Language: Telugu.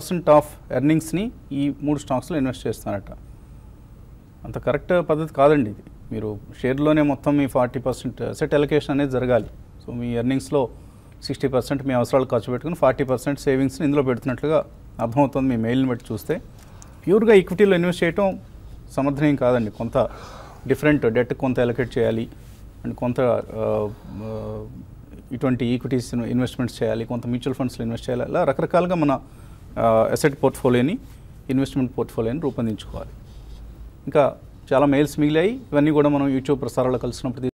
పర్సెంట్ ఆఫ్ ఎర్నింగ్స్ని ఈ మూడు స్టాక్స్లో ఇన్వెస్ట్ చేస్తానట అంత కరెక్ట్ పద్ధతి కాదండి ఇది మీరు షేర్లోనే మొత్తం మీ ఫార్టీ పర్సెంట్ సెట్ ఎలకేషన్ అనేది జరగాలి సో మీ ఎర్నింగ్స్లో సిక్స్టీ పర్సెంట్ మీ అవసరాలు ఖర్చు పెట్టుకుని ఫార్టీ పర్సెంట్ సేవింగ్స్ని ఇందులో పెడుతున్నట్లుగా అర్థమవుతుంది మీ మెయిల్ని బట్టి చూస్తే ప్యూర్గా ఈక్విటీలో ఇన్వెస్ట్ చేయటం సమర్థనీయం కాదండి కొంత డిఫరెంట్ డెట్ కొంత ఎలకేట్ చేయాలి అండ్ కొంత ఆ, ఆ, ఇటువంటి ఈక్విటీస్ ఇన్వెస్ట్మెంట్స్ చేయాలి కొంత మ్యూచువల్ ఫండ్స్లో ఇన్వెస్ట్ చేయాలి అలా రకరకాలుగా మన అసెట్ పోర్ట్ఫోలియోని ఇన్వెస్ట్మెంట్ పోర్ట్ఫోలియోని రూపొందించుకోవాలి ఇంకా చాలా మెయిల్స్ మిగిలాయి ఇవన్నీ కూడా మనం యూట్యూబ్ ప్రసారాలు కలిసినప్పుడు